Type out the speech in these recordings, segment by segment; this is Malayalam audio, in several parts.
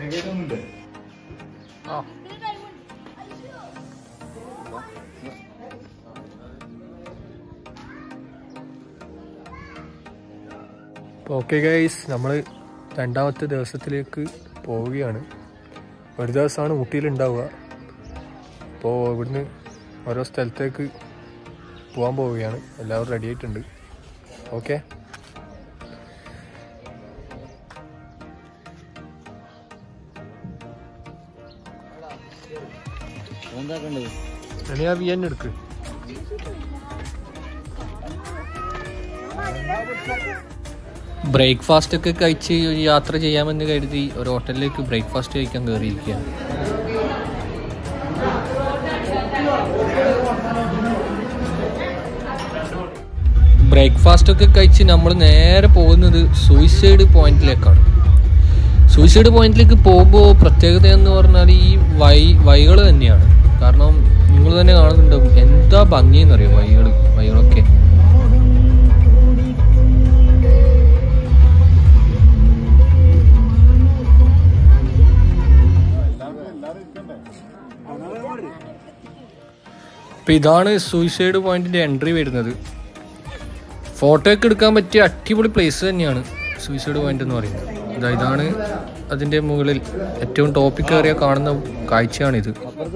കയറ്റൊന്നുമില്ലേ ആ ഓക്കെ ഗൈസ് നമ്മൾ രണ്ടാമത്തെ ദിവസത്തിലേക്ക് പോവുകയാണ് ഒരു ദിവസമാണ് ഊട്ടിയിൽ ഉണ്ടാവുക അപ്പോൾ ഇവിടുന്ന് ഓരോ സ്ഥലത്തേക്ക് പോകാൻ പോവുകയാണ് എല്ലാവരും റെഡി ആയിട്ടുണ്ട് ഓക്കെ എന്താക്കണ്ടത് ഇനി ആ വി എന്നെ എടുക്ക് ബ്രേക്ക്ഫാസ്റ്റ് ഒക്കെ കഴിച്ച് ഒരു യാത്ര ചെയ്യാമെന്ന് കരുതി ഒരു ഹോട്ടലിലേക്ക് ബ്രേക്ക്ഫാസ്റ്റ് കഴിക്കാൻ കയറിയിരിക്കുകയാണ് ബ്രേക്ക്ഫാസ്റ്റ് ഒക്കെ കഴിച്ച് നമ്മൾ നേരെ പോകുന്നത് സൂയിസൈഡ് പോയിന്റിലേക്കാണ് സൂയിസൈഡ് പോയിന്റിലേക്ക് പോകുമ്പോൾ പ്രത്യേകത എന്ന് പറഞ്ഞാൽ ഈ വൈ വൈകൾ തന്നെയാണ് കാരണം നിങ്ങൾ തന്നെ കാണുന്നുണ്ടാവും എന്താ ഭംഗിയെന്നറിയോ വൈകൾ വൈകളൊക്കെ അപ്പൊ ഇതാണ് സൂയിസൈഡ് പോയിന്റിന്റെ എൻട്രി വരുന്നത് ഫോട്ടോ ഒക്കെ എടുക്കാൻ പറ്റിയ അടിപൊളി പ്ലേസ് തന്നെയാണ് സൂയിസൈഡ് പോയിന്റ് എന്ന് പറയുന്നത് ഇതാ ഇതാണ് അതിന്റെ മുകളിൽ ഏറ്റവും ടോപ്പിക് കയറിയ കാണുന്ന കാഴ്ചയാണിത്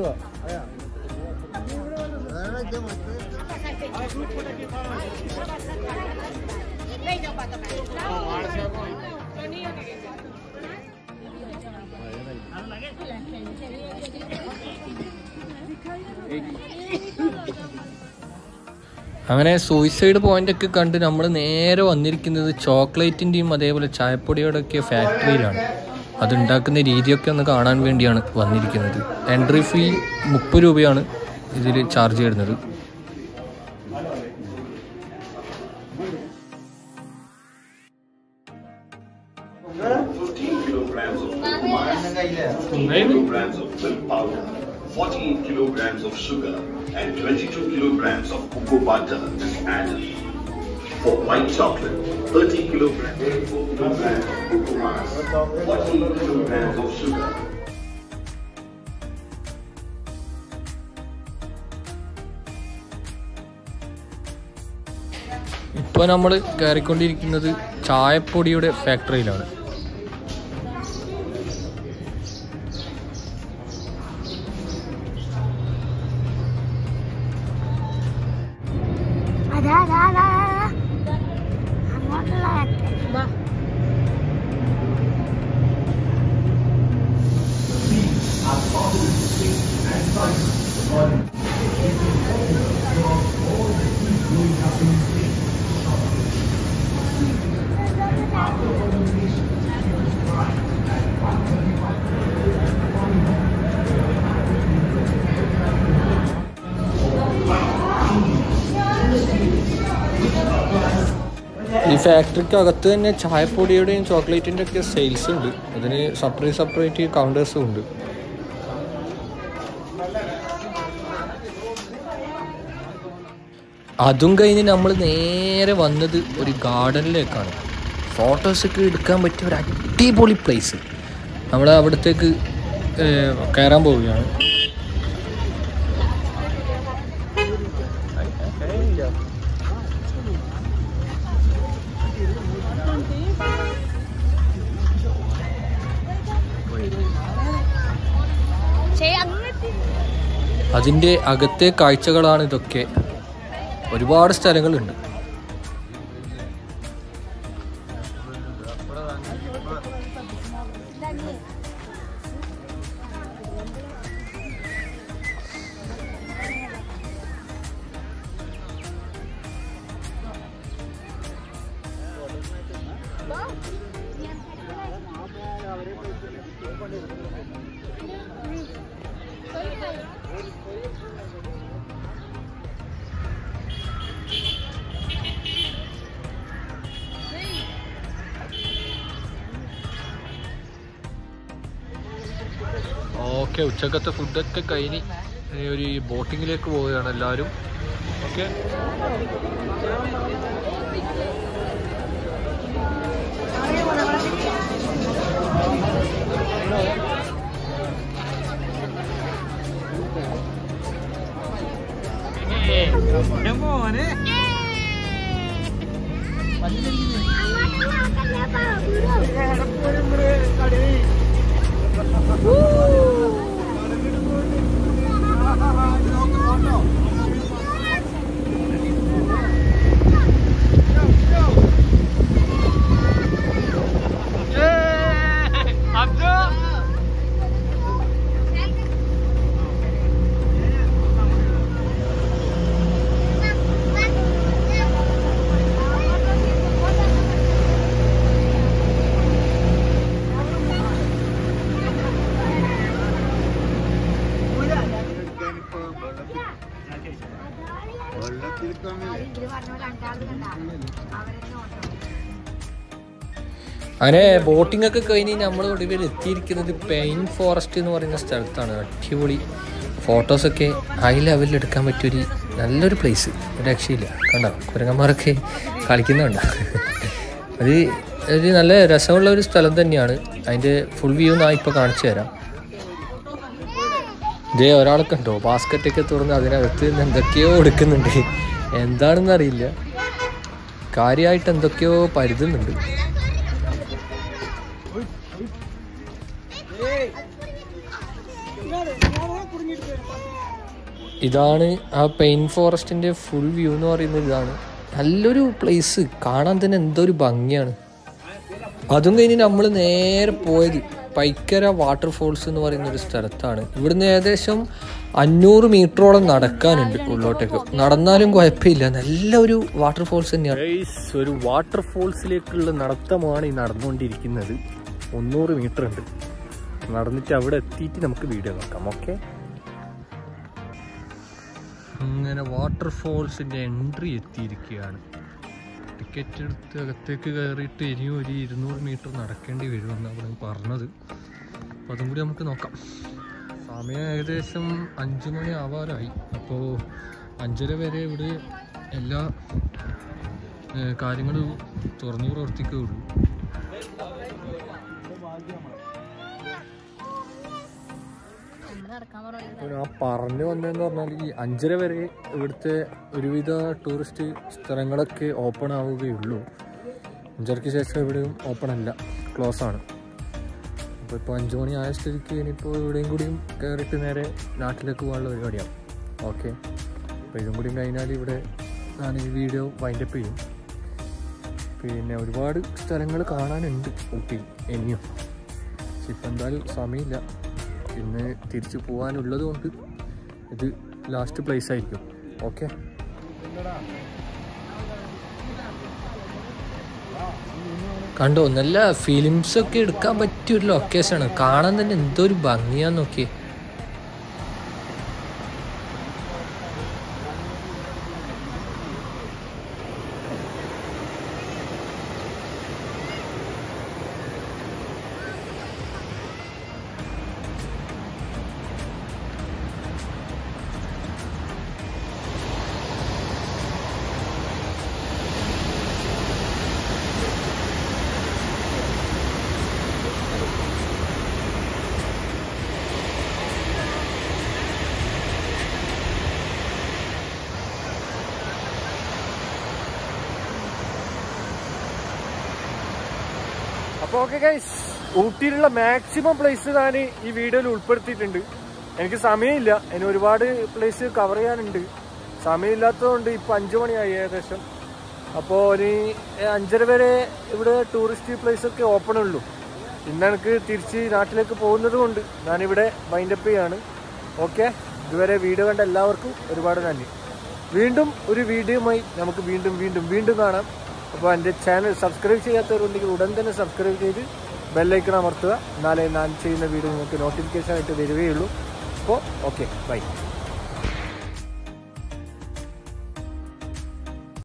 അങ്ങനെ സൂയിസൈഡ് പോയിന്റ് ഒക്കെ കണ്ട് നമ്മൾ നേരെ വന്നിരിക്കുന്നത് ചോക്ലേറ്റിന്റെയും അതേപോലെ ചായപ്പൊടിയുടെ ഒക്കെ ഫാക്ടറിയിലാണ് അതുണ്ടാക്കുന്ന രീതിയൊക്കെ ഒന്ന് കാണാൻ വേണ്ടിയാണ് വന്നിരിക്കുന്നത് എൻട്രി ഫീ മുപ്പത് രൂപയാണ് ഇതിൽ ചാർജ് ചെയ്യുന്നത് kilograms of kilograms of milk powder, 48 kilograms of sugar, and 22 kilograms of cocoa butter is added. For white chocolate, 30 kilograms, 34 kilograms of cocoa mass, 48 kilograms of sugar. ഇപ്പോൾ നമ്മൾ കയറിക്കൊണ്ടിരിക്കുന്നത് ചായപ്പൊടിയുടെ ഫാക്ടറിയിലാണ് അതാ അതാ അതാ അതാ. അങ്ങോട്ടുള്ള കത്ത്. ഈ ഫാക്ടറിക്ക് അകത്ത് തന്നെ ചായപ്പൊടിയുടെയും ചോക്ലേറ്റിൻ്റെ ഒക്കെ സെയിൽസ് ഉണ്ട് അതിന് സെപ്പറേറ്റ് സെപ്പറേറ്റ് കൗണ്ടേഴ്സും ഉണ്ട് അതും കഴിഞ്ഞ് നമ്മൾ നേരെ വന്നത് ഒരു ഗാർഡനിലേക്കാണ് ഫോട്ടോസൊക്കെ എടുക്കാൻ പറ്റിയ ഒരു അടിപൊളി പ്ലേസ് നമ്മൾ അവിടത്തേക്ക് ഏഹ്, കയറാൻ പോവുകയാണ് അതിൻ്റെ അകത്തെ കാഴ്ചകളാണ് ഇതൊക്കെ ഒരുപാട് സ്ഥലങ്ങളുണ്ട് ഓക്കെ ഉച്ചക്കത്തെ ഫുഡൊക്കെ കഴിഞ്ഞ് ഇനി ഒരു ബോട്ടിങ്ങിലേക്ക് പോവുകയാണ് എല്ലാവരും ഓക്കെ ആ അങ്ങനെ ബോട്ടിംഗ് ഒക്കെ കഴിഞ്ഞ് നമ്മൾ ഒടുവിൽ എത്തിയിരിക്കുന്നത് പെയിൻ ഫോറസ്റ്റ് എന്ന് പറയുന്ന സ്ഥലത്താണ് അടിപൊളി ഫോട്ടോസൊക്കെ ഹൈ ലെവലിൽ എടുക്കാൻ പറ്റിയൊരു നല്ലൊരു പ്ലേസ് ഒരു രക്ഷയില്ല കണ്ടോ കുരങ്ങന്മാരൊക്കെ കളിക്കുന്നുണ്ടോ അത് ഒരു നല്ല രസമുള്ള ഒരു സ്ഥലം തന്നെയാണ് അതിൻ്റെ ഫുൾ വ്യൂ ഞാൻ ഇപ്പോൾ കാണിച്ചു തരാം ഇതേ ഒരാളൊക്കെ ഉണ്ടോ ബാസ്ക്കറ്റൊക്കെ തുറന്ന് അതിനകത്ത് നിന്ന് എന്തൊക്കെയോ എടുക്കുന്നുണ്ട് എന്താണെന്ന് അറിയില്ല കാര്യമായിട്ട് എന്തൊക്കെയോ പരുതുന്നുണ്ട് ഇതാണ് ആ പെയിൻ ഫോറസ്റ്റിന്റെ ഫുൾ വ്യൂ എന്ന് പറയുന്നത് ഇതാണ് നല്ലൊരു പ്ലേസ് കാണാൻ തന്നെ എന്തോ ഒരു ഭംഗിയാണ് അതും കഴിഞ്ഞ് നമ്മൾ നേരെ പോയത് പൈക്കര വാട്ടർഫോൾസ് എന്ന് പറയുന്ന ഒരു സ്ഥലത്താണ് ഇവിടുന്ന് ഏകദേശം അഞ്ഞൂറ് മീറ്ററോളം നടക്കാനുണ്ട് ഉള്ളോട്ടേക്ക് നടന്നാലും കുഴപ്പമില്ല നല്ല ഒരു വാട്ടർഫോൾസ് തന്നെയാണ് ഒരു വാട്ടർഫോൾസിലേക്കുള്ള നടത്തമാണ് ഈ നടന്നുകൊണ്ടിരിക്കുന്നത് മുന്നൂറ് മീറ്റർ ഉണ്ട് നടന്നിട്ട് അവിടെ എത്തിയിട്ട് നമുക്ക് വീഡിയോ നോക്കാം ഓക്കെ അങ്ങനെ വാട്ടർഫോൾസിന്റെ എൻട്രി എത്തിയിരിക്കുകയാണ് ടിക്കറ്റ് എടുത്ത് അകത്തേക്ക് കയറിയിട്ട് ഇനിയും ഒരു ഇരുന്നൂറ് മീറ്റർ നടക്കേണ്ടി വരുമെന്നാണ് അവിടെ പറഞ്ഞത് അപ്പോൾ അതും കൂടി നമുക്ക് നോക്കാം സമയം ഏകദേശം അഞ്ചു മണി ആവാറായി അപ്പോൾ അഞ്ചര വരെ ഇവിടെ എല്ലാ ഏഹ്, കാര്യങ്ങളും തുറന്നു പ്രവർത്തിക്കുകയുള്ളൂ അപ്പോൾ ഞാൻ പറഞ്ഞു വന്നതെന്ന് പറഞ്ഞാൽ ഈ അഞ്ചര വരെ ഇവിടുത്തെ ഒരുവിധ ടൂറിസ്റ്റ് സ്ഥലങ്ങളൊക്കെ ഓപ്പൺ ആവുകയുള്ളൂ അഞ്ചരയ്ക്ക് ശേഷം എവിടെയും ഓപ്പൺ അല്ല ക്ലോസ് ആണ് അപ്പോൾ ഇപ്പോൾ അഞ്ച് മണി ആയ സ്ഥിതിക്ക് ഇനിയിപ്പോൾ ഇവിടെയും കൂടിയും കയറിയിട്ട് നേരെ നാട്ടിലേക്ക് പോകാനുള്ള പരിപാടിയാണ് ഓക്കെ അപ്പോൾ ഇതും കൂടിയും കഴിഞ്ഞാൽ ഇവിടെ ഞാൻ ഈ വീഡിയോ വൈൻഡപ്പ് ചെയ്യും പിന്നെ ഒരുപാട് സ്ഥലങ്ങൾ കാണാനുണ്ട് ഊട്ടി ഇനിയും പക്ഷെ ഇപ്പം എന്തായാലും സമയമില്ല ഇന്ന് തിരിച്ചു പോകാനുള്ളത് കൊണ്ട് ഇത് ലാസ്റ്റ് പ്ലേസ് ആയിരിക്കും ഓക്കെ കണ്ടോ നല്ല ഫിലിംസ് ഒക്കെ എടുക്കാൻ പറ്റിയ ഒരു ലൊക്കേഷനാണ് കാണാൻ തന്നെ എന്തോ ഒരു ഭംഗിയാന്ന് നോക്കിയേ അപ്പോൾ ഓക്കെ ഗൈസ് ഊട്ടിയിലുള്ള മാക്സിമം പ്ലേസ് ഞാൻ ഈ വീഡിയോയിൽ ഉൾപ്പെടുത്തിയിട്ടുണ്ട് എനിക്ക് സമയമില്ല ഇനി ഒരുപാട് പ്ലേസ് കവർ ചെയ്യാനുണ്ട് സമയമില്ലാത്തതുകൊണ്ട് ഇപ്പം അഞ്ചു മണിയായി ഏകദേശം അപ്പോൾ ഇനി അഞ്ചര വരെ ഇവിടെ ടൂറിസ്റ്റ് പ്ലേസ് ഒക്കെ ഓപ്പൺ ഉള്ളൂ ഇന്ന് എനിക്ക് തിരിച്ച് നാട്ടിലേക്ക് പോകുന്നത് കൊണ്ട് ഞാനിവിടെ വൈൻഡപ്പ് ചെയ്യാണ് ഓക്കെ ഇതുവരെ വീഡിയോ കണ്ട എല്ലാവർക്കും ഒരുപാട് നന്ദി വീണ്ടും ഒരു വീഡിയോയുമായി നമുക്ക് വീണ്ടും വീണ്ടും വീണ്ടും കാണാം അപ്പോൾ എൻ്റെ ചാനൽ സബ്സ്ക്രൈബ് ചെയ്യാത്തവരുണ്ടെങ്കിൽ ഉടൻ തന്നെ സബ്സ്ക്രൈബ് ചെയ്ത് ബെല്ലൈക്കൺ അമർത്തുക എന്നാലേ ഞാൻ ചെയ്യുന്ന വീഡിയോ നിങ്ങൾക്ക് നോട്ടിഫിക്കേഷൻ ആയിട്ട് വരികയുള്ളൂ അപ്പോൾ ഓക്കെ ബൈ